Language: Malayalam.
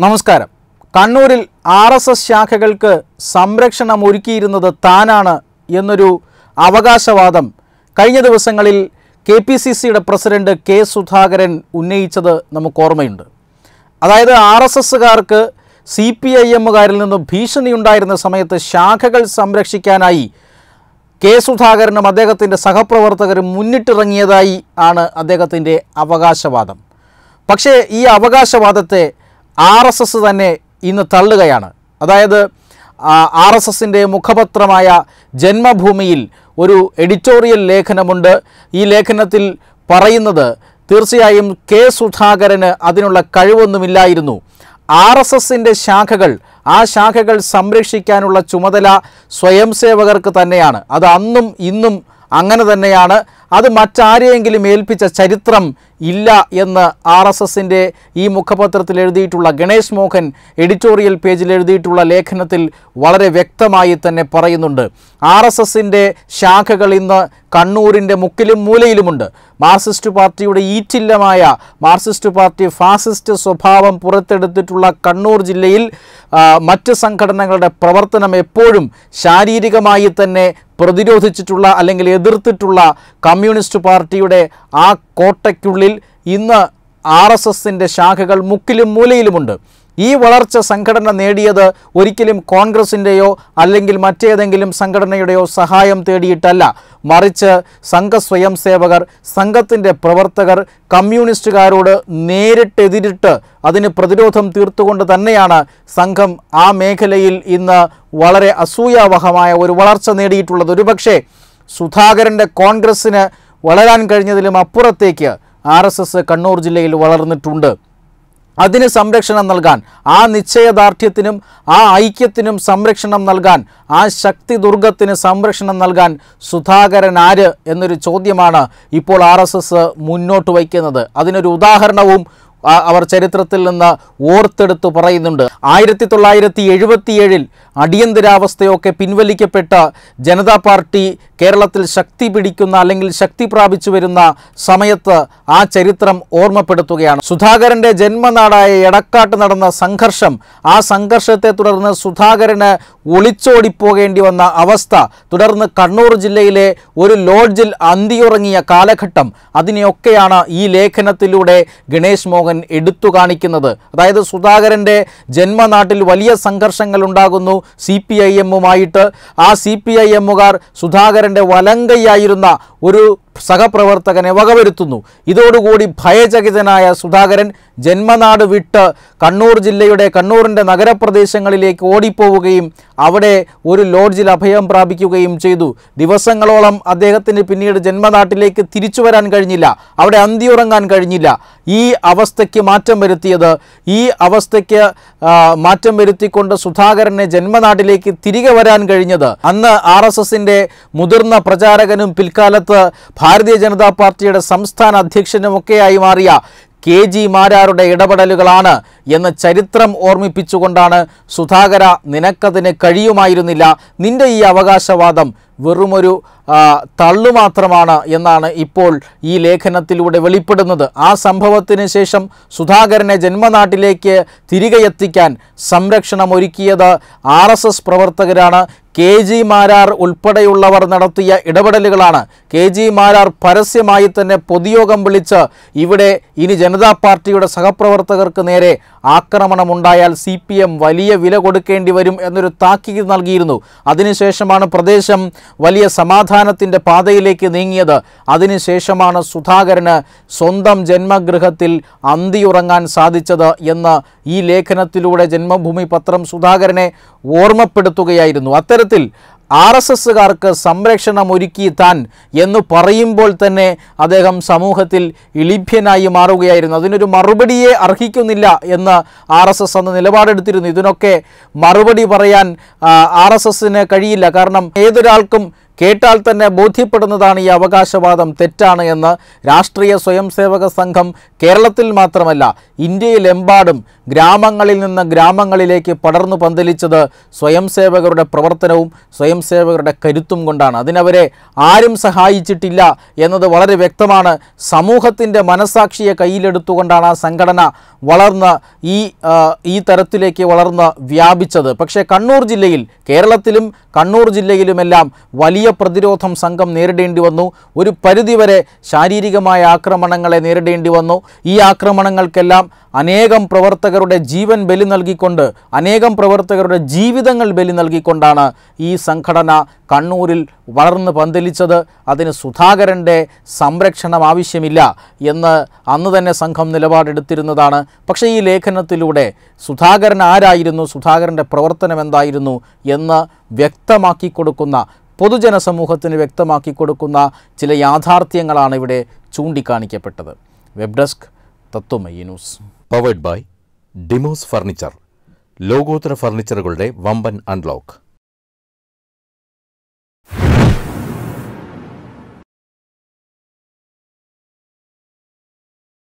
നമസ്കാരം കണ്ണൂരിൽ ആർ എസ് എസ് ശാഖകൾക്ക് സംരക്ഷണം ഒരുക്കിയിരുന്നത് താനാണ് എന്നൊരു അവകാശവാദം കഴിഞ്ഞ ദിവസങ്ങളിൽ കെ പി സി സിയുടെ പ്രസിഡന്റ് കെ സുധാകരൻ ഉന്നയിച്ചത് നമുക്ക് ഓർമ്മയുണ്ട് അതായത് ആർ എസ് എസ്സുകാർക്ക് സി പി ഐ എമ്മുകാരിൽ നിന്ന് ഭീഷണിയുണ്ടായിരുന്ന സമയത്ത് ശാഖകൾ സംരക്ഷിക്കാനായി കെ സുധാകരനും അദ്ദേഹത്തിൻ്റെ സഹപ്രവർത്തകരും മുന്നിട്ടിറങ്ങിയതായി ആണ് അദ്ദേഹത്തിൻ്റെ അവകാശവാദം പക്ഷേ ഈ അവകാശവാദത്തെ ആർ എസ് എസ് തന്നെ ഇന്ന് തള്ളുകയാണ് അതായത് ആർ എസ് എസിൻ്റെ മുഖപത്രമായ ജന്മഭൂമിയിൽ ഒരു എഡിറ്റോറിയൽ ലേഖനമുണ്ട് ഈ ലേഖനത്തിൽ പറയുന്നത് തീർച്ചയായും കെ സുധാകരന് അതിനുള്ള കഴിവൊന്നുമില്ലായിരുന്നു ആർ എസ് എസിൻ്റെ ശാഖകൾ ആ ശാഖകൾ സംരക്ഷിക്കാനുള്ള ചുമതല സ്വയം സേവകർക്ക് തന്നെയാണ് അത് അന്നും ഇന്നും അങ്ങനെ തന്നെയാണ് അത് മറ്റാരെയെങ്കിലും ഏൽപ്പിച്ച ചരിത്രം ഇല്ല എന്ന് ആർ എസ് എസിൻ്റെ ഈ മുഖപത്രത്തിൽ എഴുതിയിട്ടുള്ള ഗണേഷ് മോഹൻ എഡിറ്റോറിയൽ പേജിൽ എഴുതിയിട്ടുള്ള ലേഖനത്തിൽ വളരെ വ്യക്തമായി തന്നെ പറയുന്നുണ്ട് ആർ എസ് എസിൻ്റെ ശാഖകൾ ഇന്ന് കണ്ണൂരിൻ്റെ മുക്കിലും മൂലയിലുമുണ്ട് മാർക്സിസ്റ്റ് പാർട്ടിയുടെ ഈറ്റില്ലമായ മാർക്സിസ്റ്റ് പാർട്ടി ഫാസിസ്റ്റ് സ്വഭാവം പുറത്തെടുത്തിട്ടുള്ള കണ്ണൂർ ജില്ലയിൽ ആ, മറ്റ് സംഘടനകളുടെ പ്രവർത്തനം എപ്പോഴും ശാരീരികമായി തന്നെ പ്രതിരോധിച്ചിട്ടുള്ള അല്ലെങ്കിൽ എതിർത്തിട്ടുള്ള കമ്മ്യൂണിസ്റ്റ് പാർട്ടിയുടെ ആ കോട്ടയ്ക്കുള്ളിൽ ഇന്ന് ആർ എസ് എസിൻ്റെ ശാഖകൾ മുക്കിലും മൂലയിലുമുണ്ട് ഈ വളർച്ച സംഘടന നേടിയത് ഒരിക്കലും കോൺഗ്രസിൻ്റെയോ അല്ലെങ്കിൽ മറ്റേതെങ്കിലും സംഘടനയുടെയോ സഹായം തേടിയിട്ടല്ല മറിച്ച് സംഘ സ്വയം സേവകർ സംഘത്തിൻ്റെ പ്രവർത്തകർ കമ്മ്യൂണിസ്റ്റുകാരോട് നേരിട്ടെതിരിട്ട് അതിന് പ്രതിരോധം തീർത്തുകൊണ്ട് തന്നെയാണ് സംഘം ആ മേഖലയിൽ ഇന്ന് വളരെ അസൂയാവഹമായ ഒരു വളർച്ച നേടിയിട്ടുള്ളത് ഒരുപക്ഷെ സുധാകരൻ്റെ കോൺഗ്രസ്സിന് വളരാൻ കഴിഞ്ഞതിലും അപ്പുറത്തേക്ക് ആർ എസ് എസ് കണ്ണൂർ ജില്ലയിൽ വളർന്നിട്ടുണ്ട് അതിന് സംരക്ഷണം നൽകാൻ ആ നിശ്ചയദാർഢ്യത്തിനും ആ ഐക്യത്തിനും സംരക്ഷണം നൽകാൻ ആ ശക്തി ദുർഗത്തിന് സംരക്ഷണം നൽകാൻ സുധാകരൻ ആര് എന്നൊരു ചോദ്യമാണ് ഇപ്പോൾ ആർ മുന്നോട്ട് വയ്ക്കുന്നത് അതിനൊരു ഉദാഹരണവും ആ, അവർ ചരിത്രത്തിൽ നിന്ന് ഓർത്തെടുത്ത് പറയുന്നുണ്ട് ആയിരത്തി തൊള്ളായിരത്തി എഴുപത്തിയേഴിൽ അടിയന്തരാവസ്ഥയൊക്കെ പിൻവലിക്കപ്പെട്ട ജനതാ പാർട്ടി കേരളത്തിൽ ശക്തി പിടിക്കുന്ന അല്ലെങ്കിൽ ശക്തി പ്രാപിച്ചു വരുന്ന സമയത്ത് ആ ചരിത്രം ഓർമ്മപ്പെടുത്തുകയാണ് സുധാകരൻ്റെ ജന്മനാടായ എടക്കാട്ട് നടന്ന സംഘർഷം ആ സംഘർഷത്തെ തുടർന്ന് സുധാകരന് ഒളിച്ചോടിപ്പോകേണ്ടി വന്ന അവസ്ഥ തുടർന്ന് കണ്ണൂർ ജില്ലയിലെ ഒരു ലോഡ്ജിൽ അന്തിയുറങ്ങിയ കാലഘട്ടം അതിനെയൊക്കെയാണ് ഈ ലേഖനത്തിലൂടെ ഗണേഷ് മോഹൻ എടുത്തു കാണിക്കുന്നത് അതായത് സുധാകരൻ്റെ ജന്മനാട്ടിൽ വലിയ സംഘർഷങ്ങൾ ഉണ്ടാകുന്നു സി പി ഐ എമ്മുമായിട്ട് ആ സി പി ഐ എമ്മുകാർ സുധാകരൻ്റെ വലങ്കയ്യായിരുന്ന ഒരു സഹപ്രവർത്തകനെ വകവരുത്തുന്നു ഇതോടുകൂടി ഭയചകിതനായ സുധാകരൻ ജന്മനാട് വിട്ട് കണ്ണൂർ ജില്ലയുടെ കണ്ണൂരിൻ്റെ നഗരപ്രദേശങ്ങളിലേക്ക് ഓടിപ്പോവുകയും അവിടെ ഒരു ലോഡ്ജിൽ അഭയം പ്രാപിക്കുകയും ചെയ്തു ദിവസങ്ങളോളം അദ്ദേഹത്തിന് പിന്നീട് ജന്മനാട്ടിലേക്ക് തിരിച്ചു വരാൻ കഴിഞ്ഞില്ല അവിടെ അന്തിയുറങ്ങാൻ കഴിഞ്ഞില്ല ഈ അവസ്ഥയ്ക്ക് മാറ്റം വരുത്തിയത് ഈ അവസ്ഥയ്ക്ക് ആ, മാറ്റം വരുത്തിക്കൊണ്ട് സുധാകരനെ ജന്മനാട്ടിലേക്ക് തിരികെ വരാൻ കഴിഞ്ഞത് അന്ന് ആർ എസ് എസിൻ്റെ മുതിർന്ന പ്രചാരകനും പിൽക്കാലത്ത് ഭാരതീയ ജനതാ പാർട്ടിയുടെ സംസ്ഥാന അധ്യക്ഷനുമൊക്കെയായി മാറിയ കെ ജി മാരാരുടെ ഇടപെടലുകളാണ് എന്ന് ചരിത്രം ഓർമ്മിപ്പിച്ചുകൊണ്ടാണ് സുധാകര നിനക്കതിന് കഴിയുമായിരുന്നില്ല നിന്റെ ഈ അവകാശവാദം വെറുമൊരു ആ, തള്ളു മാത്രമാണ് എന്നാണ് ഇപ്പോൾ ഈ ലേഖനത്തിലൂടെ വെളിപ്പെടുന്നത് ആ സംഭവത്തിന് ശേഷം സുധാകരനെ ജന്മനാട്ടിലേക്ക് തിരികെ എത്തിക്കാൻ സംരക്ഷണം ഒരുക്കിയത് ആർ എസ് എസ് പ്രവർത്തകരാണ് കെ ജി മാരാർ ഉൾപ്പെടെയുള്ളവർ നടത്തിയ ഇടപെടലുകളാണ് കെ ജി മാരാർ പരസ്യമായി തന്നെ പൊതുയോഗം വിളിച്ച് ഇവിടെ ഇനി ജനതാ പാർട്ടിയുടെ സഹപ്രവർത്തകർക്ക് നേരെ ആക്രമണമുണ്ടായാൽ സി പി എം വലിയ വില കൊടുക്കേണ്ടി വരും എന്നൊരു താക്കീത് നൽകിയിരുന്നു അതിനുശേഷമാണ് പ്രദേശം വലിയ സമാധാനത്തിൻ്റെ പാതയിലേക്ക് നീങ്ങിയത് അതിനുശേഷമാണ് സുധാകരന് സ്വന്തം ജന്മഗൃഹത്തിൽ അന്തിയുറങ്ങാൻ സാധിച്ചത് എന്ന് ഈ ലേഖനത്തിലൂടെ ജന്മഭൂമി പത്രം സുധാകരനെ ഓർമ്മപ്പെടുത്തുകയായിരുന്നു അത്തരത്തിൽ ആർ എസ് എസ്സുകാർക്ക് സംരക്ഷണം ഒരുക്കി താൻ എന്ന് പറയുമ്പോൾ തന്നെ അദ്ദേഹം സമൂഹത്തിൽ ഇളിഭ്യനായി മാറുകയായിരുന്നു അതിനൊരു മറുപടിയെ അർഹിക്കുന്നില്ല എന്ന് ആർ എസ് എസ് അന്ന് നിലപാടെടുത്തിരുന്നു ഇതിനൊക്കെ മറുപടി പറയാൻ ആർ എസ് എസിന് കഴിയില്ല കാരണം ഏതൊരാൾക്കും കേട്ടാൽ തന്നെ ബോധ്യപ്പെടുന്നതാണ് ഈ അവകാശവാദം തെറ്റാണ് എന്ന് രാഷ്ട്രീയ സ്വയംസേവക സംഘം കേരളത്തിൽ മാത്രമല്ല ഇന്ത്യയിലെമ്പാടും ഗ്രാമങ്ങളിൽ നിന്ന് ഗ്രാമങ്ങളിലേക്ക് പടർന്നു പന്തലിച്ചത് സ്വയംസേവകരുടെ പ്രവർത്തനവും സ്വയംസേവകരുടെ കരുത്തും കൊണ്ടാണ് അതിനവരെ ആരും സഹായിച്ചിട്ടില്ല എന്നത് വളരെ വ്യക്തമാണ് സമൂഹത്തിൻ്റെ മനസാക്ഷിയെ കയ്യിലെടുത്തുകൊണ്ടാണ് ആ സംഘടന വളർന്ന് ഈ ആ, ഈ തരത്തിലേക്ക് വളർന്ന് വ്യാപിച്ചത് പക്ഷേ കണ്ണൂർ ജില്ലയിൽ കേരളത്തിലും കണ്ണൂർ ജില്ലയിലുമെല്ലാം വലിയ പ്രതിരോധം സംഘം നേരിടേണ്ടി വന്നു ഒരു പരിധിവരെ ശാരീരികമായ ആക്രമണങ്ങളെ നേരിടേണ്ടി വന്നു ഈ ആക്രമണങ്ങൾക്കെല്ലാം അനേകം പ്രവർത്തകരുടെ ജീവൻ ബലി നൽകിക്കൊണ്ട് അനേകം പ്രവർത്തകരുടെ ജീവിതങ്ങൾ ബലി നൽകിക്കൊണ്ടാണ് ഈ സംഘടന കണ്ണൂരിൽ വളർന്ന് പന്തലിച്ചത് അതിന് സുധാകരൻ്റെ സംരക്ഷണം ആവശ്യമില്ല എന്ന് അന്ന് തന്നെ സംഘം നിലപാടെടുത്തിരുന്നതാണ് പക്ഷേ ഈ ലേഖനത്തിലൂടെ സുധാകരൻ ആരായിരുന്നു സുധാകരൻ്റെ പ്രവർത്തനം എന്തായിരുന്നു എന്ന് വ്യക്തമാക്കി കൊടുക്കുന്ന പൊതുജന സമൂഹത്തിന് വ്യക്തമാക്കി കൊടുക്കുന്ന ചില യാഥാർത്ഥ്യങ്ങളാണ് ഇവിടെ ചൂണ്ടിക്കാണിക്കപ്പെട്ടത് web desk Tatwamayi news powered by Dimos furniture ലോകോത്തര ഫർണിച്ചറുകളുടെ വമ്പൻ അൺലോക്ക്